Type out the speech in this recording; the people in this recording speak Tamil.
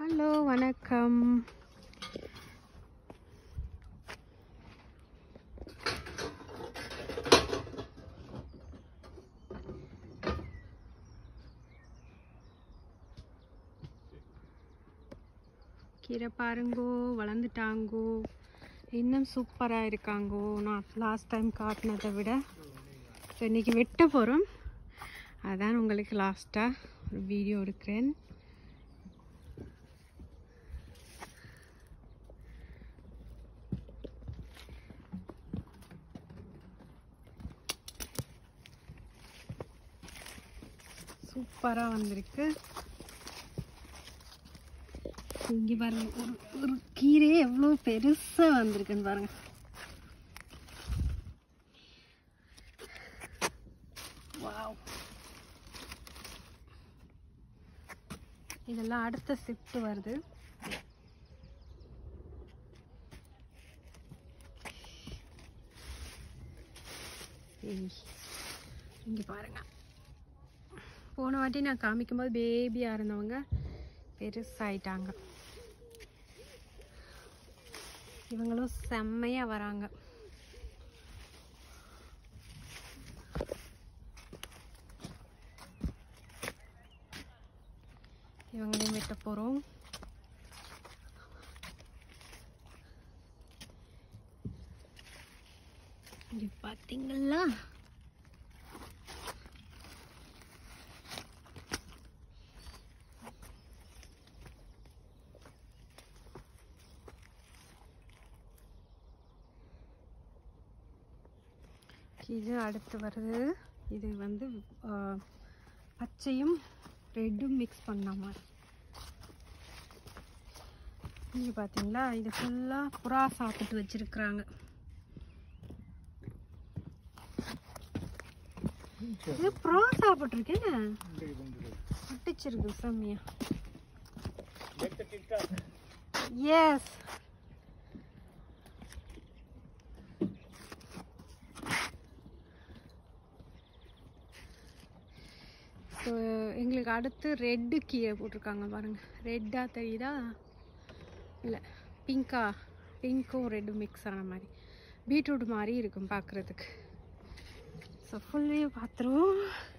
ஹலோ வணக்கம் கீரை பாருங்கோ வளர்ந்துட்டாங்கோ இன்னும் சூப்பராக இருக்காங்கோ நான் லாஸ்ட் டைம் காட்டினதை விட ஸோ இன்றைக்கி வெட்ட போகிறோம் அதான் உங்களுக்கு லாஸ்ட்டாக ஒரு வீடியோ எடுக்கிறேன் சூப்பராக வந்திருக்கு இங்கே பாருங்க ஒரு ஒரு கீரையே எவ்வளோ பெருசாக வந்திருக்குன்னு பாருங்க வாவ் இதெல்லாம் அடுத்த ஷிஃப்ட் வருது இங்கே பாருங்க போன வாட்டி நான் காமிக்கும்போது பேபியாக இருந்தவங்க பெருசாயிட்டாங்க இவங்களும் செம்மையாக வராங்க இவங்களையும் வெட்ட போகிறோம் இங்கே பார்த்தீங்களா இது அடுத்து வருது இது வந்து ஆ, பச்சையும் ரெட்டும் மிக்ஸ் பண்ண மாதிரி இங்கே பார்த்தீங்களா இது ஃபுல்லாக புறா சாப்பிட்டு வச்சிருக்கிறாங்க இது புறா சாப்பிட்ருக்கேன் அட்டிச்சிருக்கு சாமியா எஸ் ஸோ எங்களுக்கு அடுத்து ரெட்டு கீரை போட்டிருக்காங்க பாருங்க ரெட்டாக தெரியுதா இல்லை பிங்கா பிங்க்கும் ரெட்டும் மிக்ஸ் ஆன மாதிரி பீட்ரூட் மாதிரி இருக்கும் பார்க்குறதுக்கு ஸோ ஃபுல் வியூ பார்த்துருவோம்